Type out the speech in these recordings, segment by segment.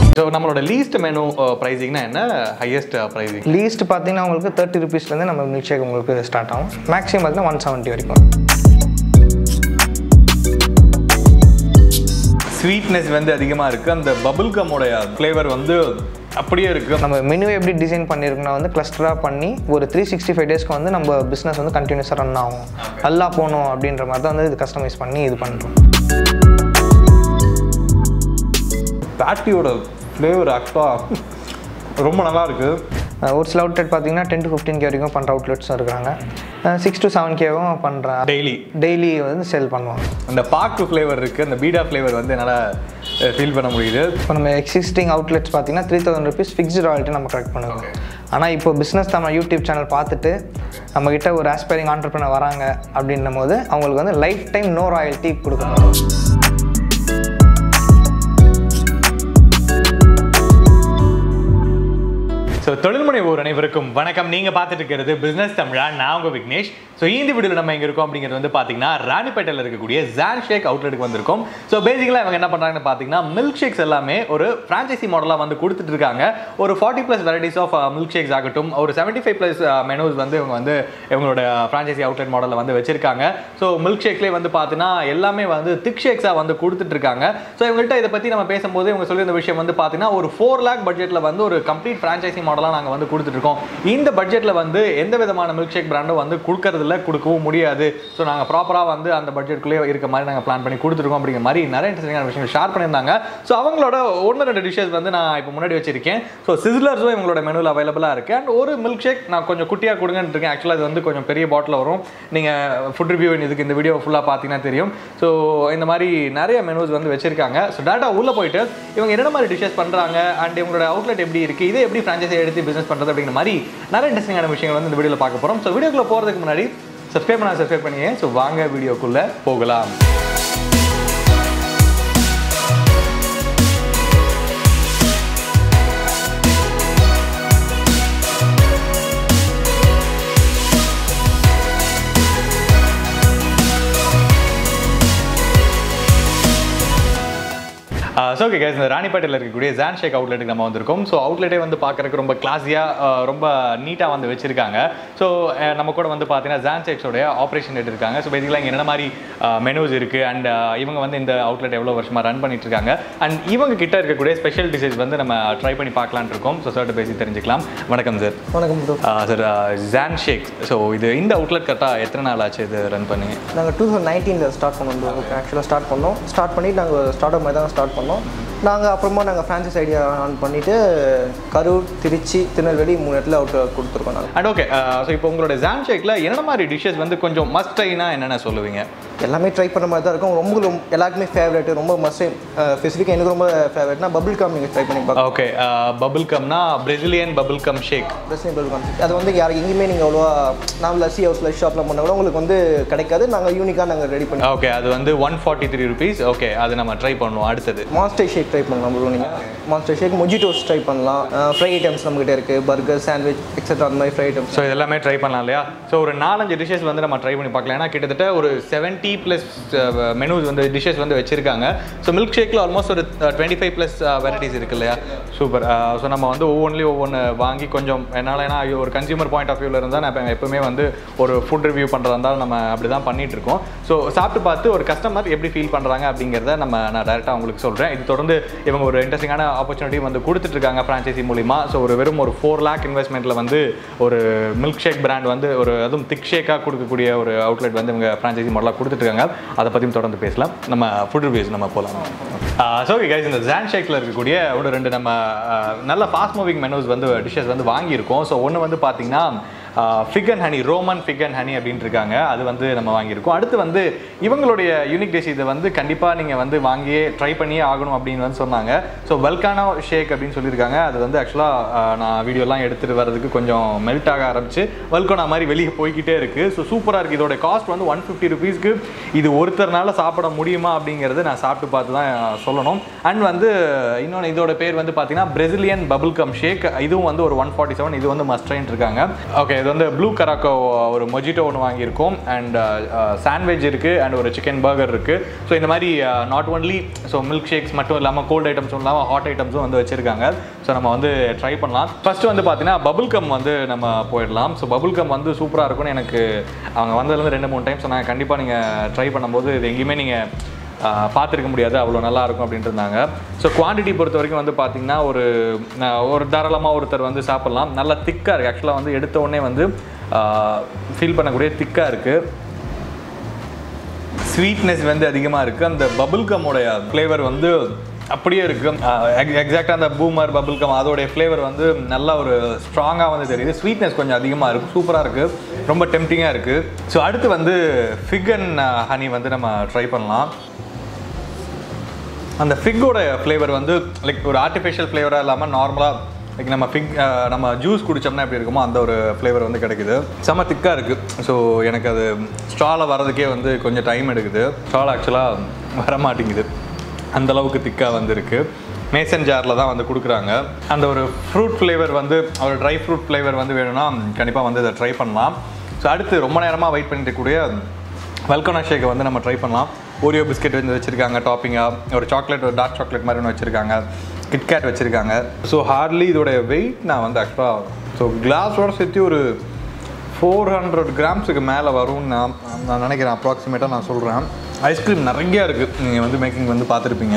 so நம்மளோட least menu ப்ரைஸிங்னா என்ன ஹையஸ்ட் ப்ரைஸிங் லீஸ்ட் பார்த்தீங்கன்னா உங்களுக்கு தேர்ட்டி ருபீஸ்லேருந்து நம்ம மில்க் ஷேக் உங்களுக்கு ஸ்டார்ட் ஆகும் மேக்ஸிமம் பார்த்தீங்கன்னா ஒன் செவன்ட்டி வரைக்கும் ஸ்வீட்னஸ் வந்து அதிகமாக இருக்குது அந்த பபுள் கம்மோடைய ஃப்ளேவர் வந்து அப்படியே இருக்குது நம்ம மெனு எப்படி டிசைன் பண்ணியிருக்கோம்னா வந்து கிளஸ்டராக பண்ணி ஒரு த்ரீ சிக்ஸ்டி ஃபைவ் டேஸ்க்கு வந்து நம்ம பிஸ்னஸ் வந்து கண்டினியூஸாக ரன் ஆகும் நல்லா போகணும் அப்படின்ற மாதிரி தான் வந்து இது கஸ்டமைஸ் பண்ணி இது பண்ணுறோம் பேட்டியோட ஃப்ளேவர் ஆக்சுவலாக ரொம்ப நல்லா இருக்குது ஒரு சில அவுட்லெட் பார்த்தீங்கன்னா டென் டு ஃபிஃப்டீன் கே வரைக்கும் பண்ணுற அவுட்லெட்ஸும் இருக்கிறாங்க சிக்ஸ் டு செவன் கேவும் பண்ணுறேன் டெய்லி டெய்லி வந்து சேல் பண்ணுவாங்க அந்த பாக்கு ஃப்ளேவர் இருக்குது அந்த பீடா ஃப்ளேவர் வந்து என்னால் ஃபீல் பண்ண முடியுது இப்போ நம்ம எக்ஸிஸ்டிங் அவுட்லெட்ஸ் பார்த்தீங்கன்னா three thousand rupees fixed royalty நம்ம கலெக்ட் பண்ணுவோம் ஆனால் இப்போ பிஸ்னஸ் நம்ம யூடியூப் சேனல் பார்த்துட்டு நம்மக்கிட்ட ஒரு ஆஸ்பைரிங் ஆண்டர்பிரினர் வராங்க அப்படின்னும் போது அவங்களுக்கு வந்து லைஃப் டைம் நோ ராயல்ட்டி கொடுக்கணும் ஸோ தொழில் முனைவோர் அனைவருக்கும் வணக்கம் நீங்கள் பார்த்துட்டு இருக்கிறது பிஸ்னஸ் தமிழா நான் உங்கள் விக்னேஷ் ஸோ இந்த வீடியோவில் நம்ம எங்கே இருக்கோம் அப்படிங்கிறது வந்து பார்த்தீங்கன்னா ராணிப்பேட்டையில் இருக்கக்கூடிய ஜான் ஷேக் அவுட்லெட்டுக்கு வந்திருக்கோம் ஸோ பேசிக்கலாக இவங்க என்ன பண்ணுறாங்கன்னு பார்த்தீங்கன்னா மில்க் ஷேக்ஸ் எல்லாமே ஒரு ஃப்ரான்ச்சைசி மாடலாக வந்து கொடுத்துட்டு இருக்காங்க ஒரு forty plus varieties of milk shakes ஆகட்டும் ஒரு செவன்ட்டி ஃபைவ் ப்ளஸ் மெனூஸ் வந்து இவங்க வந்து இவங்களோட ஃப்ரான்ச்சைசி அவுட்லெட் மாடலில் வந்து வச்சிருக்காங்க ஸோ மில்க் ஷேக்லேயே வந்து பார்த்தீங்கன்னா எல்லாமே வந்து திக் ஷேக்ஸாக வந்து கொடுத்துட்டு இருக்காங்க ஸோ இவங்கள்ட்ட இதை பற்றி நம்ம பேசும்போது இவங்க சொல்லியிருந்த விஷயம் வந்து பார்த்தீங்கன்னா ஒரு ஃபோர் லேக் பட்ஜெட்டில் வந்து ஒரு கம்ப்ளீட் ஃப்ரான்ச்சைசி மாடலாக நாங்கள் வந்து கொடுத்துட்ருக்கோம் இந்த பட்ஜெட்டில் வந்து எந்த விதமான மில்க் ஷேக் பிராண்டும் வந்து கொடுக்கறதில்ல கொடுக்கவும் முடியாது ஸோ நாங்கள் ப்ராப்பராக வந்து அந்த பட்ஜெட்குள்ளேயே இருக்க மாதிரி நாங்கள் பிளான் பண்ணி கொடுத்துருக்கோம் அப்படிங்கிற மாதிரி நிறைய இன்ட்ரெஸ்டிங்கான விஷயங்கள் ஷேர் பண்ணியிருந்தாங்க ஸோ அவங்களோட ஒன்று ரெண்டு டிஷ்ஷஸ் வந்து நான் இப்போ முன்னாடி வச்சிருக்கேன் ஸோ சிஸ்லர்ஸும் இவங்களோட மெனுவில் அவைலபிளாக இருக்குது அண்ட் ஒரு மில்க் ஷேக் நான் கொஞ்சம் குட்டியாக கொடுங்கன்னு இருக்கேன் ஆக்சுவலாக இது வந்து கொஞ்சம் பெரிய பாட்டில் வரும் நீங்கள் ஃபுட் ரிவ்யூ இதுக்கு இந்த வீடியோ ஃபுல்லாக பார்த்தீங்கன்னா தெரியும் ஸோ இந்த மாதிரி நிறைய மெனூஸ் வந்து வச்சிருக்காங்க ஸோ டேட்டா உள்ளே போயிட்டு இவங்க என்ன மாதிரி டிஷ்ஷஸ் பண்ணுறாங்க அண்ட் இவங்களோட அவுட்லெட் எப்படி இருக்குது இதை எப்படி ஃப்ரான்ச்சைஸி எடுத்து பிஸ்னஸ் பண்ணுறது அப்படிங்கிற மாதிரி நிறைய இன்ட்ரெஸ்டிங்கான விஷயங்கள் வந்து இந்த வீடியோவில் பார்க்க போகிறோம் ஸோ வீடியோக்குள்ளே போகிறதுக்கு முன்னாடி சப்ஸ்கிரைப் பண்ண சப்ஸ்கிரைப் பண்ணிங்க ஸோ வாங்க வீடியோக்குள்ளே போகலாம் ஸோ ஓகே கேஸ் இந்த ராணிப்பேட்டையில் இருக்கக்கூடிய ஜான் ஷேக் அவுட்லெட்டுக்கு நம்ம வந்திருக்கோம் ஸோ அவுட்லெட்டே வந்து பார்க்கறதுக்கு ரொம்ப கிளாஸியாக ரொம்ப நீட்டாக வந்து வச்சிருக்காங்க ஸோ நம்ம கூட வந்து பார்த்தீங்கன்னா ஜான் ஷேக்ஸோடைய ஆப்ரேஷன் ஹெட் இருக்காங்க ஸோ பேசிக்கலாக இங்கே என்ன மாதிரி மெனூஸ் இருக்குது அண்ட் இவங்க வந்து இந்த அவுட்லெட் எவ்வளோ வருஷமாக ரன் பண்ணிட்டு இருக்காங்க அண்ட் இவங்க கிட்ட இருக்கக்கூடிய ஸ்பெஷல் டிஷஸ் வந்து நம்ம ட்ரை பண்ணி பார்க்கலான்னு இருக்கோம் ஸோ சார்ட்ட பேசி தெரிஞ்சுக்கலாம் வணக்கம் சார் வணக்கம் bro sir John shake so இது இந்த அவுட்லெட் கரெக்டாக எத்தனை நாள் ஆச்சு இது ரன் பண்ணி நாங்கள் டூ தௌசண்ட் நைன்டீனில் ஸ்டார்ட் பண்ணோம் ப்ரோ ஆக்சுவலாக ஸ்டார்ட் பண்ணோம் ஸ்டார்ட் பண்ணி நாங்கள் ஸ்டார்ட் அப் மாதிரி தான் ஸ்டார்ட் பண்ணோம் நாங்கள் அப்புறமா நாங்கள் ஃப்ரான்ச்சைஸ் ஐடியா ஆன் பண்ணிவிட்டு கரூர் திருச்சி திருநெல்வேலி மூணு இடத்துல அவுட் கொடுத்துருக்கோம் நாங்கள் அண்ட் ஓகே ஸோ இப்போ உங்களோட ஜான் ஷேக்கில் என்ன மாதிரி டிஷ்ஷஸ் வந்து கொஞ்சம் மஸ்ட் ட்ரைனா என்னென்ன சொல்லுவீங்க எல்லாமே ட்ரை பண்ண மாதிரி தான் இருக்கும் ரொம்ப ரொம்ப எல்லாருக்குமே ஃபேவரட் ரொம்ப மஸ்ட் ஸ்பெசிஃபிக்காக எனக்கு ரொம்ப ஃபேவரட்னா பபிள் காம் நீங்கள் ட்ரை பண்ணி பார்க்கலாம் ஓகே பபிள் கம்னா பிரசிலியன் பபிள் கம் ஷேக் பிரச்சனை பபிள் காம் அது வந்து யாருக்கு எங்கேயுமே நீங்கள் அவ்வளோவா நான் லஸ்ஸி ஹவுஸ் லஸ் ஷாப்பில் பண்ண கூட உங்களுக்கு வந்து கிடைக்காது நாங்கள் யூனிக்காக நாங்கள் ரெடி பண்ணி ஓகே அது வந்து one forty three rupees okay அது நம்ம ட்ரை பண்ணுவோம் அடுத்தது மாஸ்டர் ஷேக் ட்ரை பண்ணலாம் ப்ரோ நீங்கள் மாஸ்டர் ஷேக் மொஜிட்டோஸ் ட்ரை பண்ணலாம் ஃப்ரை ஐட்டம்ஸ் நம்மகிட்ட இருக்குது பர்கர் சாண்ட்விச் எக்ஸெட்ரா அந்த மாதிரி ஃப்ரை ஐட்டம்ஸ் ஸோ இதெல்லாமே ட்ரை பண்ணலாம் இல்லையா ஸோ ஒரு நாலஞ்சு டிஷ்ஷஸ் வந்து நம்ம ட்ரை பண்ணி பார்க்கலாம் ஏன்னா கிட்டத்தட்ட ஒரு செவன்ட்டி ப்ளஸ் மெனூஸ் வந்து டிஷ்ஷஸ் வந்து வச்சிருக்காங்க ஸோ மில்க் ஷேக்கில் ஆல்மோஸ்ட் ஒரு டுவெண்ட்டி ஃபைவ் ப்ளஸ் வெரைட்டிஸ் இருக்கு இல்லையா சூப்பர் ஸோ நம்ம வந்து ஒவ்வொன்றிலையும் ஒவ்வொன்று வாங்கி கொஞ்சம் என்னால் ஏன்னா ஒரு கன்சியூமர் பாயிண்ட் ஆஃப் வியூவில் இருந்தால் நான் இப்போ எப்பவுமே வந்து ஒரு ஃபுட் ரிவ்யூ பண்ணுறதா இருந்தாலும் நம்ம அப்படி தான் பண்ணிட்டு இருக்கோம் ஸோ சாப்பிட்டு பார்த்து ஒரு கஸ்டமர் எப்படி ஃபீல் பண்ணுறாங்க அப்படிங்கிறத நம்ம நான் டேரெக்டாக உங்களுக்கு சொல்கிறேன் இது தொடர்ந்து இவங்க ஒரு இன்ட்ரெஸ்டிங்கான ஆப்பர்ச்சுனிட்டி வந்து கொடுத்துட்டு இருக்காங்க ஃப்ரான்ச்சைசி மூலிமா ஸோ ஒரு வெறும் ஒரு ஃபோர் லேக் இன்வெஸ்ட்மெண்ட்டில் வந்து ஒரு மில்க் ஷேக் பிராண்ட் வந்து ஒரு அதுவும் திக் ஷேக்காக கொடுக்கக்கூடிய ஒரு அவுட்லெட் வந்து இவங்க ஃப்ரான்ச்சைசி மாடலாக கொடுத்துட்ருக்காங்க அதை பற்றியும் தொடர்ந்து பேசலாம் நம்ம ஃபுட் ரிவ்யூஸ் நம்ம போகலாம் ஸோ ஓகே கைஸ் இந்த ஜான் ஷேக்கில் இருக்கக்கூடிய ஒரு ரெண்டு நம்ம ஆஹ், நல்ல ஃபாஸ்ட் மூவிங் மெனூஸ் வந்து டிஷ்ஷஸ் வந்து வாங்கியிருக்கோம் ஸோ ஒன்று வந்து பார்த்தீங்கன்னா fig and honey Roman fig and honey அப்படின்ட்டு இருக்காங்க அது வந்து நம்ம வாங்கியிருக்கோம் அடுத்து வந்து இவங்களுடைய யூனிக் டிஷ் இதை வந்து கண்டிப்பாக நீங்கள் வந்து வாங்கியே ட்ரை பண்ணியே ஆகணும் அப்படின்னு வந்து சொன்னாங்க ஸோ வெல்கானோ ஷேக் அப்படின்னு சொல்லியிருக்காங்க அது வந்து ஆக்சுவலாக நான் வீடியோலாம் எடுத்துகிட்டு வர்றதுக்கு கொஞ்சம் மெல்ட் ஆக ஆரம்பிச்சு வெல்கோனா மாதிரி வெளியே போய்கிட்டே இருக்குது ஸோ சூப்பராக இருக்குது இதோட காஸ்ட் வந்து ஒன் ஃபிஃப்டி ருபீஸ்க்கு இது ஒருத்தர்னால சாப்பிட முடியுமா அப்படிங்கிறது நான் சாப்பிட்டு பார்த்து தான் சொல்லணும் அண்ட் வந்து இன்னொன்று இதோட பேர் வந்து பார்த்தீங்கன்னா பிரசிலியன் பபிள் கம் ஷேக் இதுவும் வந்து ஒரு ஒன் ஃபார்ட்டி செவன் இது வந்து மஸ்ட்ரைன் இருக்காங்க ஓகே இது வந்து ப்ளூ கராக்கோ ஒரு மொஜிட்டோ ஒன்று வாங்கியிருக்கோம் அண்ட் சாண்ட்விச் இருக்குது அண்ட் ஒரு சிக்கன் பர்கர் இருக்குது ஸோ இந்த மாதிரி not only so milk shakes மட்டும் இல்லாமல் கோல்ட் ஐட்டம்ஸும் இல்லாமல் ஹாட் ஐட்டம்ஸும் வந்து வச்சுருக்காங்க ஸோ நம்ம வந்து ட்ரை பண்ணலாம் ஃபஸ்ட்டு வந்து பார்த்தீங்கன்னா பபுள் கம் வந்து நம்ம போயிடலாம் ஸோ பபுள் கம் வந்து சூப்பராக இருக்கும்னு எனக்கு அவங்க வந்ததுலேருந்து ரெண்டு மூணு டைம் சொன்னாங்க கண்டிப்பாக நீங்கள் ட்ரை பண்ணும்போது இது எங்கேயுமே நீங்கள் பார்த்துருக்க முடியாது அவ்வளோ நல்லா இருக்கும் அப்படின்ட்டு இருந்தாங்க ஸோ குவான்டிட்டி பொறுத்த வரைக்கும் வந்து பார்த்தீங்கன்னா ஒரு நான் ஒரு தாராளமாக ஒருத்தர் வந்து சாப்பிட்லாம் நல்லா திக்காக இருக்குது ஆக்சுவலாக வந்து எடுத்த உடனே வந்து ஃபீல் பண்ணக்கூடிய திக்காக இருக்குது ஸ்வீட்னஸ் வந்து அதிகமாக இருக்குது அந்த பபுள் கம்மோடைய ஃப்ளேவர் வந்து அப்படியே இருக்குது எக்ஸாக்டாக அந்த பூமர் பபுள் கம் அதோடைய ஃப்ளேவர் வந்து நல்ல ஒரு ஸ்ட்ராங்காக வந்து தெரியுது ஸ்வீட்னஸ் கொஞ்சம் அதிகமாக இருக்குது சூப்பராக இருக்குது ரொம்ப டெம்டிங்காக இருக்குது ஸோ அடுத்து வந்து ஃபிக் அண்ட் ஹனி வந்து நம்ம ட்ரை பண்ணலாம் அந்த ஃபிக்கோட ஃப்ளேவர் வந்து லைக் ஒரு ஆர்டிஃபிஷியல் ஃப்ளேவராக இல்லாமல் நார்மலாக லைக் நம்ம ஃபிக் நம்ம ஜூஸ் குடித்தோம்னா எப்படி இருக்குமோ அந்த ஒரு ஃப்ளேவர் வந்து கிடைக்குது செம்ம திக்காக இருக்குது ஸோ எனக்கு அது ஸ்ட்ராவில் வரதுக்கே வந்து கொஞ்சம் டைம் எடுக்குது ஸ்ட்ரால் ஆக்சுவலாக வர மாட்டேங்குது அந்த அளவுக்கு திக்காக வந்துருக்கு மேசன் ஜாரில் தான் வந்து கொடுக்குறாங்க அந்த ஒரு ஃப்ரூட் ஃப்ளேவர் வந்து ஒரு ட்ரை ஃப்ரூட் ஃப்ளேவர் வந்து வேணும்னா கண்டிப்பாக வந்து இதை ட்ரை பண்ணலாம் ஸோ அடுத்து ரொம்ப நேரமாக வெயிட் பண்ணிட்டு கூடிய வெல்கோனா ஷேக்கை வந்து நம்ம ட்ரை பண்ணலாம் ஓரியோ பிஸ்கெட் வந்து வச்சுருக்காங்க டாப்பிங்காக ஒரு சாக்லேட் ஒரு டார்க் சாக்லேட் மாதிரி ஒன்று வச்சுருக்காங்க கிட்கேட் வச்சுருக்காங்க ஸோ ஹார்ட்லி இதோட வெயிட் நான் வந்து ஆக்சுவலாக ஸோ கிளாஸோட சேர்த்து ஒரு ஃபோர் ஹண்ட்ரட் கிராம்ஸுக்கு மேலே வரும்னு நான் நான் நினைக்கிறேன் அப்ராக்சிமேட்டாக நான் சொல்கிறேன் ஐஸ்கிரீம் நிறையா இருக்குது நீங்கள் வந்து மேக்கிங் வந்து பார்த்துருப்பீங்க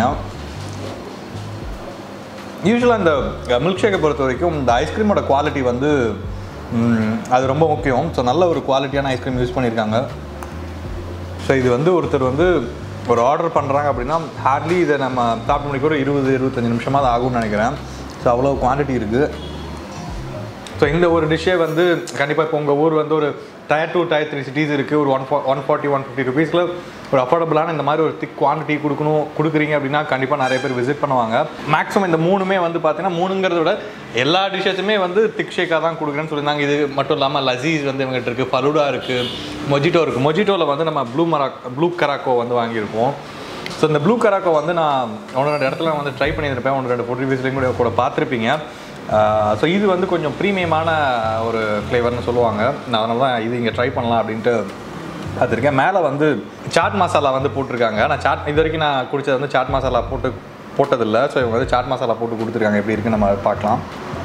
யூஸ்வலாக இந்த மில்க் ஷேக்கை பொறுத்த வரைக்கும் இந்த ஐஸ்கிரீமோட குவாலிட்டி வந்து ம், அது ரொம்ப முக்கியம் ஸோ நல்ல ஒரு குவாலிட்டியான ஐஸ்கிரீம் யூஸ் பண்ணியிருக்காங்க ஸோ இது வந்து ஒருத்தர் வந்து ஒரு ஆர்டர் பண்ணுறாங்க அப்படின்னா ஹார்ட்லி இதை நம்ம சாப்பிட்டு முடிக்க ஒரு இருபது இருபத்தஞ்சி நிமிஷமாக ஆகும்னு நினைக்கிறேன் ஸோ அவ்வளோ குவான்டிட்டி இருக்குது ஸோ இந்த ஒரு டிஷ்ஷே வந்து கண்டிப்பாக இப்போ உங்கள் ஊர் வந்து ஒரு tier two tier three cities இருக்குது ஒரு one one forty one fifty ருபீஸில் ஒரு அஃபோர்டபுளான இந்த மாதிரி ஒரு திக் குவான்டிட்டி கொடுக்கணும் கொடுக்குறீங்க அப்படின்னா கண்டிப்பாக நிறைய பேர் விசிட் பண்ணுவாங்க மேக்ஸிமம் இந்த மூணுமே வந்து பார்த்தீங்கன்னா மூணுங்கிறத விட எல்லா டிஷ்ஷஸுமே வந்து திக் ஷேக்காக தான் கொடுக்குறேன்னு சொல்லியிருந்தாங்க இது மட்டும் இல்லாமல் லசீஸ் வந்து இவங்ககிட்ட இருக்குது ஃபலூடா இருக்குது மொஜிட்டோ இருக்குது மொஜிட்டோவில் வந்து நம்ம ப்ளூ மராக் ப்ளூ கராக்கோ வந்து வாங்கியிருப்போம் ஸோ இந்த ப்ளூ கராக்கோ வந்து நான் ஒன்று ரெண்டு இடத்துல வந்து ட்ரை பண்ணியிருப்பேன் ஒன்று ரெண்டு ஃபுட் ரிவ்யூஸ்லையும் கூட கூட பார்த்துருப்பீங்க ஸோ இது வந்து கொஞ்சம் ப்ரீமியமான ஒரு ஃப்ளேவர்னு சொல்லுவாங்க நான் அதனால தான் இது இங்கே ட்ரை பண்ணலாம் அப்படின்ட்டு பார்த்துருக்கேன் மேலே வந்து சாட் மசாலா வந்து போட்டிருக்காங்க நான் சாட் இது வரைக்கும் நான் குடிச்சது வந்து சாட் மசாலா போட்டு போட்டதில்லை ஸோ இவங்க வந்து சாட் மசாலா போட்டு கொடுத்துருக்காங்க எப்படி இருக்குன்னு நம்ம பார்க்கலாம்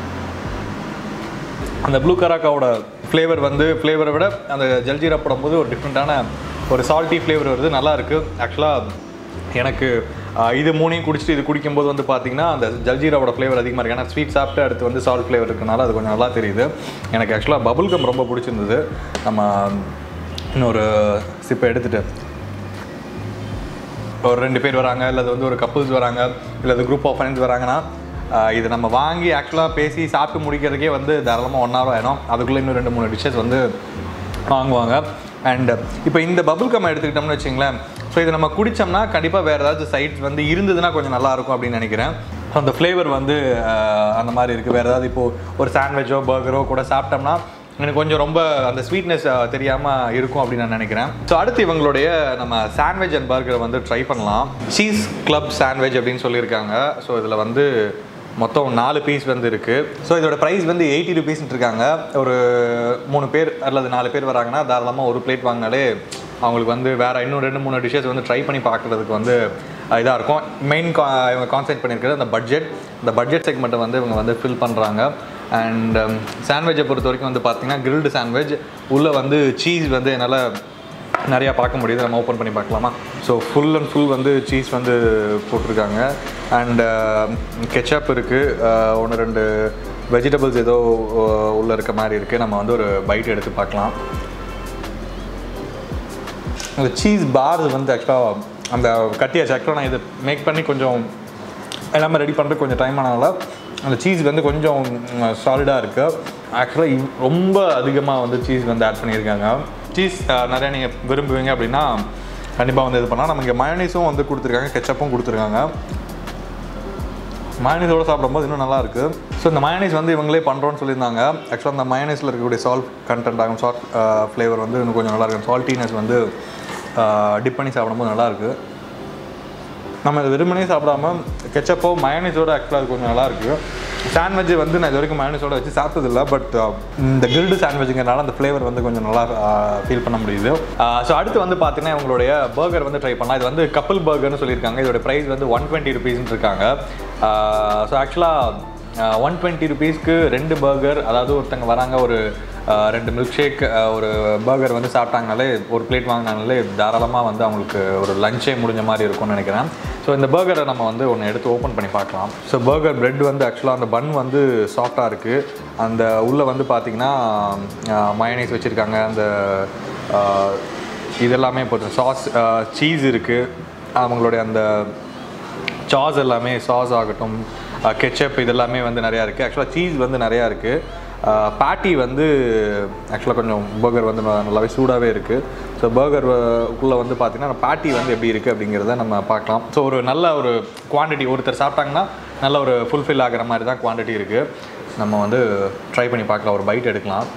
அந்த ப்ளூ கராக்காவோட ஃப்ளேவர் வந்து ஃப்ளேவரை விட அந்த ஜல்ஜீரா போடும்போது ஒரு டிஃப்ரெண்ட்டான ஒரு சால்ட்டி ஃப்ளேவர் வருது நல்லா இருக்குது ஆக்சுவலாக எனக்கு ஆஹ், இது மூணையும் குடிச்சிட்டு இது குடிக்கும்போது வந்து பார்த்தீங்கன்னா அந்த ஜல்ஜீராவோட ஃப்ளேவர் அதிகமாக இருக்குது ஏன்னா ஸ்வீட் சாப்பிட்டு அடுத்து வந்து சால்ட் ஃப்ளேவர் இருக்கனால அது கொஞ்சம் நல்லா தெரியுது எனக்கு ஆக்சுவலாக பபுள் கம் ரொம்ப பிடிச்சிருந்தது நம்ம இன்னொரு சிப்பை எடுத்துகிட்டு ஒரு ரெண்டு பேர் வராங்க இல்லை அது வந்து ஒரு கப்புள்ஸ் வராங்க இல்லை அது குரூப் ஆஃப் ஃப்ரெண்ட்ஸ் வராங்கன்னா ஆஹ் இது நம்ம வாங்கி ஆக்சுவலாக பேசி சாப்பிட்டு முடிக்கிறதுக்கே வந்து தாராளமாக ஒன் ஹவர் ஆயிடும் அதுக்குள்ளே இன்னும் ரெண்டு மூணு டிஷ்ஷஸ் வந்து வாங்குவாங்க அண்ட் இப்போ இந்த பபுள் கம் எடுத்துக்கிட்டோம்னு வச்சுங்களேன் ஸோ இதை நம்ம குடித்தோம்னா கண்டிப்பாக வேறு ஏதாச்சும் சைட்ஸ் வந்து இருந்ததுன்னா கொஞ்சம் நல்லா இருக்கும் அப்படின்னு நினைக்கிறேன் ஸோ அந்த ஃப்ளேவர் வந்து ஆஹ் அந்த மாதிரி இருக்குது வேறு ஏதாவது இப்போது ஒரு சாண்ட்விச்சோ பர்கரோ கூட சாப்பிட்டோம்னா எனக்கு கொஞ்சம் ரொம்ப அந்த ஸ்வீட்னஸ் தெரியாமல் இருக்கும் அப்படின்னு நான் நினைக்கிறேன் ஸோ அடுத்து இவங்களுடைய நம்ம சாண்ட்விச் அண்ட் பர்கரை வந்து ட்ரை பண்ணலாம் சீஸ் கிளப் சாண்ட்விச் அப்படின்னு சொல்லியிருக்காங்க ஸோ இதில் வந்து மொத்தம் நாலு பீஸ் வந்து இருக்குது ஸோ இதோட ப்ரைஸ் வந்து எயிட்டி ருபீஸ்னு இருக்காங்க ஒரு மூணு பேர் அல்லது நாலு பேர் வராங்கன்னா தாராளமாக ஒரு பிளேட் வாங்கினாலே அவங்களுக்கு வந்து வேறு இன்னும் ரெண்டு மூணு டிஷ்ஷஸ் வந்து ட்ரை பண்ணி பார்க்குறதுக்கு வந்து இதாக இருக்கும் மெயின் இவங்க கான்சென்ட் பண்ணியிருக்கிறது அந்த பட்ஜெட் இந்த பட்ஜெட் செக்மெண்ட்டை வந்து இவங்க வந்து ஃபில் பண்ணுறாங்க அண்ட் சாண்ட்விச்சை பொறுத்த வரைக்கும் வந்து பார்த்தீங்கன்னா கிரில்டு சாண்ட்விச் உள்ளே வந்து சீஸ் வந்து என்னால் நிறையா பார்க்க முடியுது நம்ம ஓப்பன் பண்ணி பார்க்கலாமா ஸோ ஃபுல் அண்ட் ஃபுல் வந்து சீஸ் வந்து போட்டிருக்காங்க அண்ட் கெச்சப் இருக்குது ஒன்று ரெண்டு வெஜிடபிள்ஸ் ஏதோ அஹ், உள்ள இருக்க மாதிரி இருக்குது நம்ம வந்து ஒரு பைட் எடுத்து பார்க்கலாம் அந்த சீஸ் பார் வந்து ஆக்சுவலாக அந்த கட்டியாச்சு ஆக்சுவலாக நான் இதை மேக் பண்ணி கொஞ்சம் எல்லாமே ரெடி பண்ணுறது கொஞ்சம் டைம் ஆனால அந்த சீஸ் வந்து கொஞ்சம் சாலிடாக இருக்குது ஆக்சுவலாக ரொம்ப அதிகமாக வந்து சீஸ் வந்து ஆட் பண்ணியிருக்காங்க சீஸ் நிறையா நீங்கள் விரும்புவீங்க அப்படின்னா கண்டிப்பாக வந்து இது பண்ணால் நமக்கு மயோனீஸும் வந்து கொடுத்துருக்காங்க கெச்சப்பும் கொடுத்துருக்காங்க மயனீஸோட சாப்பிடும்போது இன்னும் நல்லா இருக்கு ஸோ இந்த மயனீஸ் வந்து இவங்களே பண்ணுறோன்னு சொல்லியிருந்தாங்க ஆக்சுவலாக அந்த மயனீஸில் இருக்கக்கூடிய சால்ட் கண்டென்ட் ஆகும் சால்ட் ஃப்ளேவர் வந்து இன்னும் கொஞ்சம் நல்லா இருக்கும் சால்ட்டினஸ் வந்து டிப் பண்ணி சாப்பிடும்போது நல்லா இருக்கு நம்ம இதை வெறுமனே சாப்பிடாம கெச்சப்போ மயனீஸோட ஆக்சுவலாக அது கொஞ்சம் நல்லா இருக்கு சாண்ட்விச் வந்து நான் இது வரைக்கும் மயோனஸோட வச்சு சாப்பிட்டதில்ல பட் இந்த கிரில்டு சாண்ட்விச்சுங்கிறனால அந்த ஃப்ளேவர் வந்து கொஞ்சம் நல்லா ஃபீல் பண்ண முடியுது ஸோ அடுத்து வந்து பார்த்தீங்கன்னா இவங்களுடைய பர்கர் வந்து ட்ரை பண்ணலாம் இது வந்து கப்பல் பர்கர்னு சொல்லியிருக்காங்க இதோட ப்ரைஸ் வந்து ஒன் டுவெண்ட்டி ருபீஸ்னு இருக்காங்க ஸோ ஆக்சுவலாக ஒன் டுவெண்ட்டி ருபீஸ்க்கு ரெண்டு பர்கர் அதாவது ஒருத்தங்க வராங்க ஒரு ஆஹ், ரெண்டு மில்க் ஷேக் ஒரு பர்கர் வந்து சாப்பிட்டாங்கனாலே ஒரு பிளேட் வாங்கினாங்களே தாராளமாக வந்து அவங்களுக்கு ஒரு லஞ்சே முடிஞ்ச மாதிரி இருக்கும்னு நினைக்கிறேன் ஸோ இந்த பர்கரை நம்ம வந்து ஒன்று எடுத்து ஓப்பன் பண்ணி பார்க்கலாம் ஸோ பர்கர் பிரெட் வந்து ஆக்சுவலாக அந்த பன் வந்து சாஃப்டாக இருக்குது அந்த உள்ளே வந்து பார்த்திங்கன்னா மயனைஸ் வச்சுருக்காங்க அந்த ஆஹ், இதெல்லாமே போட்டு சாஸ் சீஸ் இருக்குது அவங்களுடைய அந்த சாஸ் எல்லாமே சாஸ் ஆகட்டும் கெச்சப் இதெல்லாமே வந்து நிறையா இருக்குது ஆக்சுவலாக சீஸ் வந்து நிறையா இருக்குது பேட்டி வந்து ஆக்சுவலாக கொஞ்சம் பர்கர் வந்து ந- நல்லாவே சூடாகவே இருக்குது ஸோ பர்கர் உள்ளே வந்து பார்த்திங்கன்னா பேட்டி வந்து எப்படி இருக்குது அப்படிங்கிறத நம்ம பார்க்கலாம் ஸோ ஒரு நல்ல ஒரு குவாண்டிட்டி ஒருத்தர் சாப்பிட்டாங்கன்னா நல்ல ஒரு ஃபுல்ஃபில் ஆகிற மாதிரி தான் குவாண்டிட்டி இருக்குது நம்ம வந்து ட்ரை பண்ணி பார்க்கலாம் ஒரு பைட் எடுக்கலாம்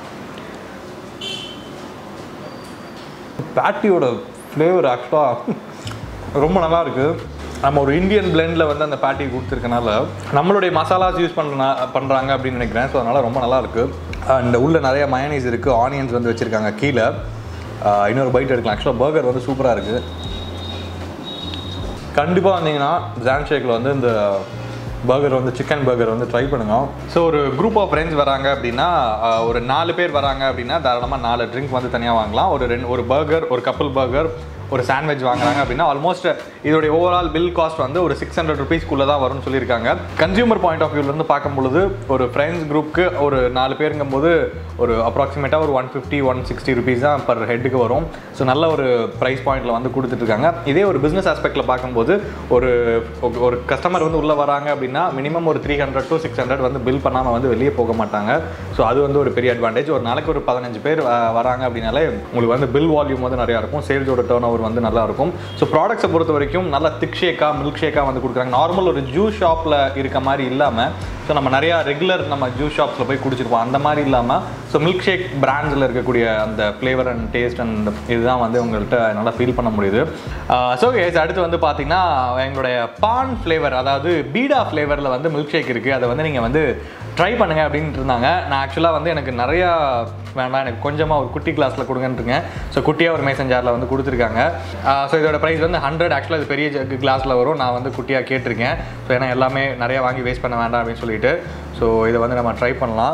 பேட்டியோட ஃப்ளேவர் ஆக்சுவலாக ரொம்ப நல்லா இருக்கு நம்ம ஒரு இந்தியன் பிளெண்டில் வந்து அந்த பேட்டி கொடுத்துருக்கனால நம்மளுடைய மசாலாஸ் யூஸ் பண்ண பண்ணுறாங்க அப்படின்னு நினைக்கிறேன் ஸோ அதனால் ரொம்ப நல்லா இருக்கு அண்ட் உள்ள நிறைய மயனைஸ் இருக்குது ஆனியன்ஸ் வந்து வச்சுருக்காங்க கீழே ஆஹ் இன்னொரு பைட் எடுக்கலாம் ஆக்சுவலாக பர்கர் வந்து சூப்பராக இருக்குது கண்டிப்பாக வந்தீங்கன்னா ஜான் ஷேக்கில் வந்து இந்த பர்கர் வந்து சிக்கன் பர்கர் வந்து ட்ரை பண்ணுங்க ஸோ ஒரு குரூப் ஆஃப் ஃப்ரெண்ட்ஸ் வராங்க அப்படின்னா ஆஹ், ஒரு நாலு பேர் வராங்க அப்படின்னா தாராளமாக நாலு ட்ரிங்க் வந்து தனியாக வாங்கலாம் ஒரு ரெண்டு ஒரு பர்கர் ஒரு கப்பல் பர்கர் ஒரு சாண்ட்விச் வாங்குறாங்க அப்படின்னா ஆல்மோஸ்ட் இதோடைய ஓவரால் பில் காஸ்ட் வந்து ஒரு சிக்ஸ் ஹண்ட்ரட் ருபீஸ்க்குள்ளே தான் வரும்னு சொல்லியிருக்காங்க கன்சியூமர் பாயிண்ட் ஆஃப் வியூலேருந்து பார்க்கும் பொழுது ஒரு ஃப்ரெண்ட்ஸ் குரூப்க்கு ஒரு நாலு பேருங்கும் போது ஒரு அப்ராக்சிமேட்டாக ஒரு one fifty one sixty rupees தான் பர் ஹெட்டுக்கு வரும் ஸோ நல்ல ஒரு ப்ரைஸ் பாயிண்ட்டில் வந்து கொடுத்துட்ருக்காங்க இதே ஒரு பிஸ்னஸ் ஆஸ்பெக்டில் பார்க்கும்போது ஒரு ஒரு கஸ்டமர் வந்து உள்ளே வராங்க அப்படின்னா மினிமம் ஒரு three hundred to six hundred வந்து பில் பண்ணாமல் வந்து வெளியே போக மாட்டாங்க ஸோ அது வந்து ஒரு பெரிய அட்வான்டேஜ் ஒரு நாளைக்கு ஒரு பதினஞ்சு பேர் வ- வராங்க அப்படின்னாலே உங்களுக்கு வந்து பில் வால்யூம் வந்து நிறையா இருக்கும் சேல்ஸோட டேர்ன் ஓவர் வந்து நல்லா இருக்கும் ஸோ ப்ராடக்ட்ஸை பொறுத்த வரைக்கும் நல்லா திக் ஷேக்காக மில்க் ஷேக்காக வந்து கொடுக்குறாங்க நார்மல் ஒரு ஜூஸ் ஷாப்பில் இருக்க மாதிரி இல்லாமல் ஸோ நம்ம நிறையா ரெகுலர் நம்ம ஜூஸ் ஷாப்ஸில் போய் குடிச்சிருப்போம் அந்த மாதிரி இல்லாமல் ஸோ மில்க் ஷேக் பிராண்ட்ஸில் இருக்கக்கூடிய அந்த ஃப்ளேவர் அண்ட் டேஸ்ட் அண்ட் இதுதான் வந்து உங்கள்கிட்ட நல்லா ஃபீல் பண்ண முடியுது ஸோ கேஸ் அடுத்து வந்து பார்த்தீங்கன்னா எங்களுடைய பான் ஃப்ளேவர் அதாவது பீடா ஃப்ளேவரில் வந்து மில்க் ஷேக் இருக்குது அதை வந்து நீங்கள் வந்து ட்ரை பண்ணுங்க அப்படின்ட்டு இருந்தாங்க நான் ஆக்சுவலாக வந்து எனக்கு நிறையா வேண்டாம் எனக்கு கொஞ்சமாக ஒரு குட்டி கிளாஸில் கொடுங்கன்ட்டுருங்க ஸோ குட்டியாக ஒரு மேசன் ஜாரில் வந்து கொடுத்துருக்காங்க ஸோ இதோட ப்ரைஸ் வந்து ஹண்ட்ரட் ஆக்சுவலாக இது பெரிய கிளாஸில் வரும் நான் வந்து குட்டியாக கேட்டிருக்கேன் ஸோ ஏன்னா எல்லாமே நிறையா வாங்கி வேஸ்ட் பண்ண வேண்டாம் அப்படின்னு சொல்லிட்டு ஸோ இதை வந்து நம்ம ட்ரை பண்ணலாம்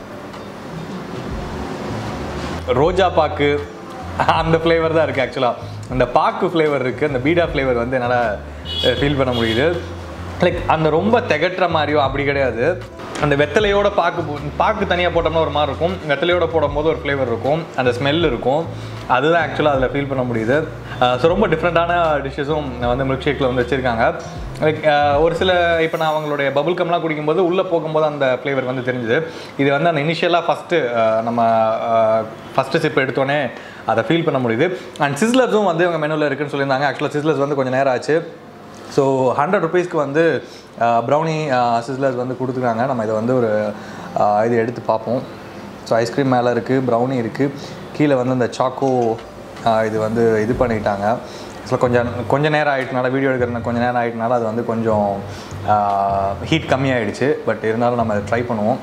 ரோஜா பாக்கு அந்த ஃப்ளேவர் தான் இருக்குது ஆக்சுவலாக அந்த பாக்கு ஃப்ளேவர் இருக்குது அந்த பீடா ஃப்ளேவர் வந்து என்னால் ஃபீல் பண்ண முடியுது லைக் அந்த ரொம்ப திகட்டுற மாதிரியோ அப்படி கிடையாது அந்த வெத்தலையோட பாக்கு போ- பாக்கு தனியாக போட்டோம்னா ஒரு மாதிரி இருக்கும் வெத்தலையோட போடும்போது ஒரு ஃப்ளேவர் இருக்கும் அந்த ஸ்மெல் இருக்கும் அதுதான் ஆக்சுவலாக அதில் ஃபீல் பண்ண முடியுது ஸோ ரொம்ப டிஃப்ரெண்ட்டான டிஷ்ஷஸும் வந்து மில்க் ஷேக்கில் வந்து வச்சுருக்காங்க லைக் ஒரு சில இப்போ நான் அவங்களுடைய பபுள் கம்லாம் குடிக்கும்போது உள்ளே போகும்போது அந்த ஃப்ளேவர் வந்து தெரிஞ்சுது இது வந்து அந்த இனிஷியலாக ஃபஸ்ட்டு நம்ம ஃபஸ்ட்டு சிப் எடுத்தோடனே அதை ஃபீல் பண்ண முடியுது அண்ட் சிஸ்லர்ஸும் வந்து இவங்க மெனுவில் இருக்குன்னு சொல்லியிருந்தாங்க ஆக்சுவலாக சிஸ்லர்ஸ் வந்து கொஞ்சம் நேரம் ஆச்சு ஸோ ஹண்ட்ரட் ருபீஸ்க்கு வந்து ப்ரௌனி சிஸ்லர்ஸ் வந்து கொடுத்துருக்காங்க நம்ம இதை வந்து ஒரு அஹ், இது எடுத்து பார்ப்போம் ஸோ ஐஸ்கிரீம் மேலே இருக்குது ப்ரௌனி இருக்குது கீழே வந்து இந்த சாக்கோ இது வந்து இது பண்ணிட்டாங்க ஸோ கொஞ்சம் கொஞ்சம் நேரம் ஆகிட்டனால வீடியோ எடுக்கிற கொஞ்சம் நேரம் ஆகிட்டனால அது வந்து கொஞ்சம் ஹீட் கம்மியாயிடுச்சு பட் இருந்தாலும் நம்ம அதை ட்ரை பண்ணுவோம்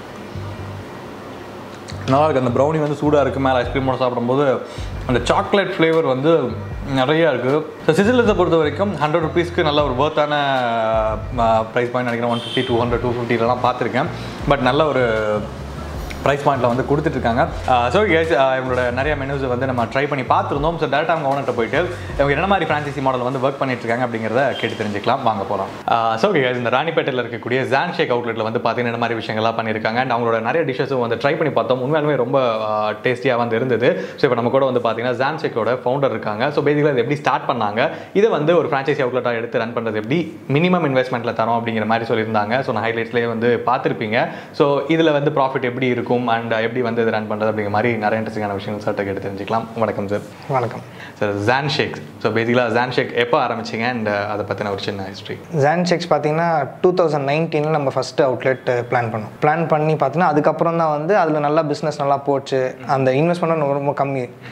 நல்லா இருக்குது அந்த ப்ரௌனி வந்து சூடாக இருக்குது மேலே ஐஸ்கிரீமோட சாப்பிடும்போது அந்த சாக்லேட் ஃப்ளேவர் வந்து நிறையா இருக்குது ஸோ சிசிலத்தை பொறுத்த வரைக்கும் ஹண்ட்ரட் ருபீஸ்க்கு நல்ல ஒரு ஒர்த்தான ப்ரைஸ் பாயிண்ட் நினைக்கிறேன் one fifty two hundred two ஃபிஃப்டிலலாம் பார்த்துருக்கேன் பட் நல்ல ஒரு ப்ரைஸ் பாயிண்ட்டில் வந்து கொடுத்துட்ருக்காங்க ஸோ கேஸ் இவங்களோட நிறைய மெனுஸ் வந்து நம்ம ட்ரை பண்ணி பார்த்துருந்தோம் ஸோ டேரெக்டாக அவங்க ஓனர்கிட்ட போயிட்டு இவங்க என்ன மாதிரி ஃப்ரான்ச்சைசி மாடல் வந்து ஒர்க் பண்ணிட்டு இருக்காங்க அப்படிங்கிறத கேட்டு தெரிஞ்சுக்கலாம் வாங்க போகலாம் ஸோ கேஸ் இந்த ராணிப்பேட்டையில் இருக்கக்கூடிய ஜான் ஷேக் அவுட்லெட்டில் வந்து பார்த்தீங்கன்னா இந்த மாதிரி விஷயங்கள்லாம் பண்ணியிருக்காங்க அண்ட் அவங்களோட நிறைய டிஷ்ஷஸும் வந்து ட்ரை பண்ணி பார்த்தோம் உண்மையாலுமே ரொம்ப டேஸ்டியாக வந்து இருந்தது ஸோ இப்போ நம்ம கூட வந்து பார்த்தீங்கன்னா ஜான் ஷேக்கோட ஃபவுண்டர் இருக்காங்க ஸோ பேசிக்கலாக இது எப்படி ஸ்டார்ட் பண்ணாங்க இதை வந்து ஒரு ஃப்ரான்ச்சைசி அவுட்லெட்டாக எடுத்து ரன் பண்ணுறது எப்படி மினிமம் இன்வெஸ்ட்மெண்ட்டில் தரோம் அப்படிங்கிற மாதிரி சொல்லியிருந்தாங்க ஸோ நான் ஹைலைட்ஸ்லேயே வந்து பார்த்துருப்பீங்க ஸோ இதில் வந்து ப்ராஃபிட் எப்படி இருக்கும் அண்ட் எப்படி வந்து இது ரன் பண்ணுறது அப்படிங்கிற மாதிரி நிறைய இன்ட்ரெஸ்டிங்கான விஷயங்கள் சார்ட்ட கேட்டு தெரிஞ்சுக்கலாம் வணக்கம் சார் வணக்கம் சார் ஜான் ஷேக் ஸோ பேசிக்கலாக ஜான் ஷேக் எப்போ ஆரம்பிச்சிங்க அண்ட் அதை பற்றின ஒரு சின்ன ஹிஸ்ட்ரி ஜான் செக்ஸ் பார்த்தீங்கன்னா டூ தௌசண்ட் நைன்டீனில் நம்ம ஃபஸ்ட்டு அவுட்லெட் பிளான் பண்ணோம் பிளான் பண்ணி பார்த்தீங்கன்னா அதுக்கப்புறம் தான் வந்து அதில் நல்லா பிஸ்னஸ் நல்லா போச்சு அந்த இன்வெஸ்ட்மெண்ட் ரொம்ப கம்மி